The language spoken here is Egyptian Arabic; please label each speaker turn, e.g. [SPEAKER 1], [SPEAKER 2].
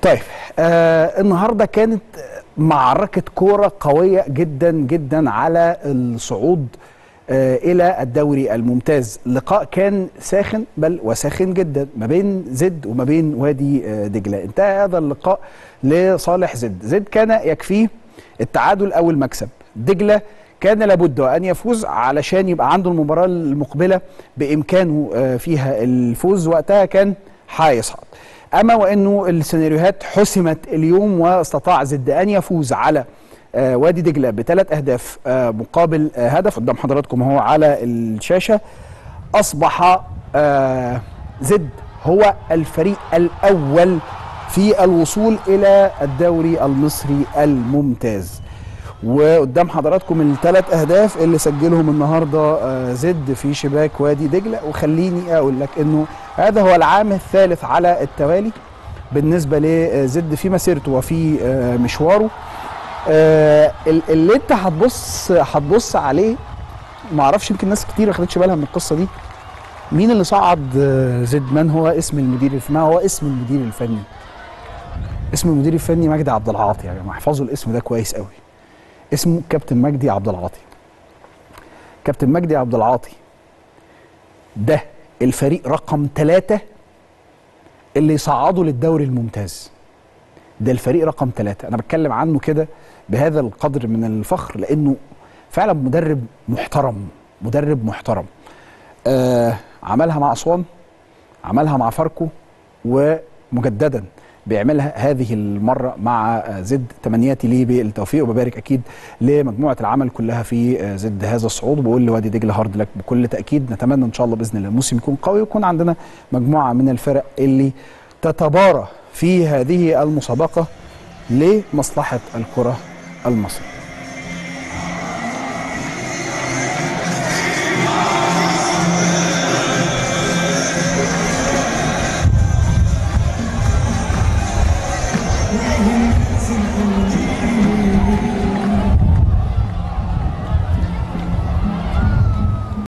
[SPEAKER 1] طيب آه النهارده كانت معركه كوره قويه جدا جدا على الصعود آه الى الدوري الممتاز لقاء كان ساخن بل وساخن جدا ما بين زد وما بين وادي آه دجله انتهى هذا اللقاء لصالح زد زد كان يكفيه التعادل او المكسب دجله كان لابد ان يفوز علشان يبقى عنده المباراه المقبله بامكانه آه فيها الفوز وقتها كان هيصعد اما وانه السيناريوهات حسمت اليوم واستطاع زد ان يفوز على آه وادي دجله بثلاث اهداف آه مقابل آه هدف قدام حضراتكم هو على الشاشه اصبح زد هو الفريق الاول في الوصول الى الدوري المصري الممتاز وقدام حضراتكم الثلاث اهداف اللي سجلهم النهارده زد في شباك وادي دجله وخليني اقول لك انه هذا هو العام الثالث على التوالي بالنسبه لزد في مسيرته وفي مشواره اللي انت هتبص هتبص عليه ما اعرفش يمكن ناس كتير ما خدتش بالها من القصه دي مين اللي صعد زد من هو اسم المدير ما هو اسم المدير الفني اسم المدير الفني مجدي عبد العاطي يا جماعه احفظوا الاسم ده كويس قوي اسمه كابتن مجدي عبد العاطي كابتن مجدي عبد العاطي ده الفريق رقم ثلاثة اللي يصعدوا للدوري الممتاز ده الفريق رقم ثلاثة أنا بتكلم عنه كده بهذا القدر من الفخر لأنه فعلا مدرب محترم مدرب محترم آه عملها مع أسوان عملها مع فاركو ومجددا بيعملها هذه المره مع زد تمنياتي ليه بالتوفيق وببارك اكيد لمجموعه العمل كلها في زد هذا الصعود وبقول لوادي دجله هارد لك بكل تاكيد نتمنى ان شاء الله باذن الله الموسم يكون قوي ويكون عندنا مجموعه من الفرق اللي تتبارى في هذه المسابقه لمصلحه الكره المصريه